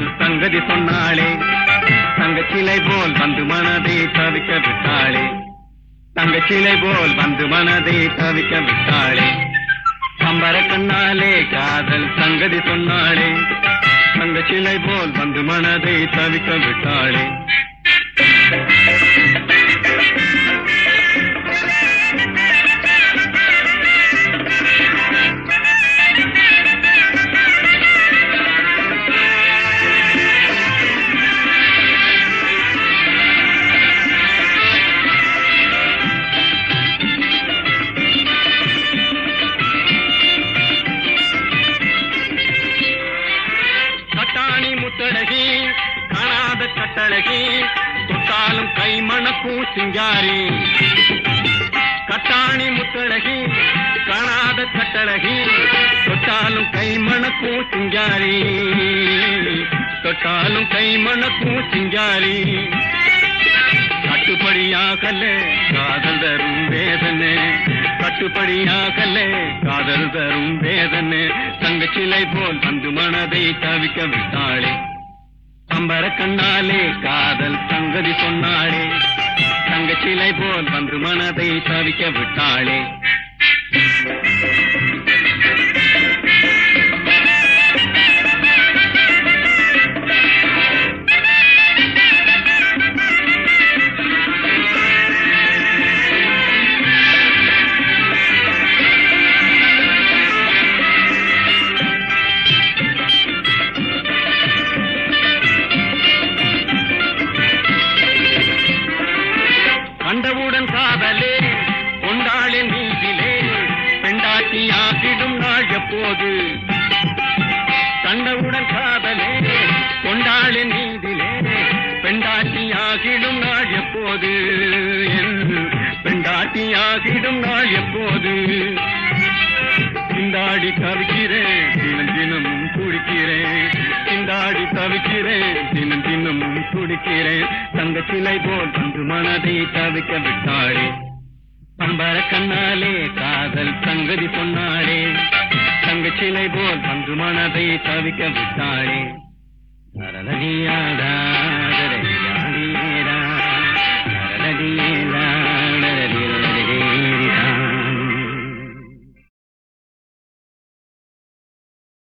காதல் சங்கதி சொன்னாளே தங்கச்சிலை போல் வந்து மனதை தவிக்க விட்டாளே தங்கச்சிலை போல் வந்து மனதை தவிக்க விட்டாளே கம்பர கண்ணாலே காதல் சங்கதி சொன்னாளே தங்கச்சிலை போல் வந்து மனதை தவிக்க விட்டாளே கட்டாணி முத்தழகி காணாத கட்டழகி தொட்டாலும் கை மணக்கும் சிங்காரி கட்டாணி முத்தழகி காணாத கட்டழகி தொட்டாலும் கை மணக்கும் சிங்காரி தொட்டாலும் கை மணக்கும் சிங்காரி கட்டுப்படியாகல காதல் தரும் வேதனை கட்டுப்படியாகல காதல் தரும் வேதனை தங்கச்சிலை போல் வந்து மனதை தவிக்க விட்டாளே அம்பர கண்ணாலே காதல் சங்கதி சொன்னாளே தங்கச்சிலை போல் வந்து மனதை தவிக்க விட்டாளே கண்டவுடன் காதலே கொண்டாளின் நீதிலே பெண்டாட்டி ஆகிடும் நாள் எப்போது கண்டவுடன் காதலே கொண்டாளின் நீதிலே பெண்டாட்டி ஆகிடும் நாள் எப்போது என் பெண்டாட்டி ஆகிடும் நாள் எப்போது சிந்தாடி தவிக்கிறேன் தினம் தினமும் குடிக்கிறேன் சிந்தாடி தவிக்கிறேன் தினம் தினமும் குடிக்கிறேன் தங்க சிலை போல் வந்து மனதை தவிக்க விட்டாளே பம்பர கண்ணாலே காதல் சங்கதி சொன்னாளே தங்க சிலை போல் வந்து மனதை தவிக்க விட்டாளே தரதனிய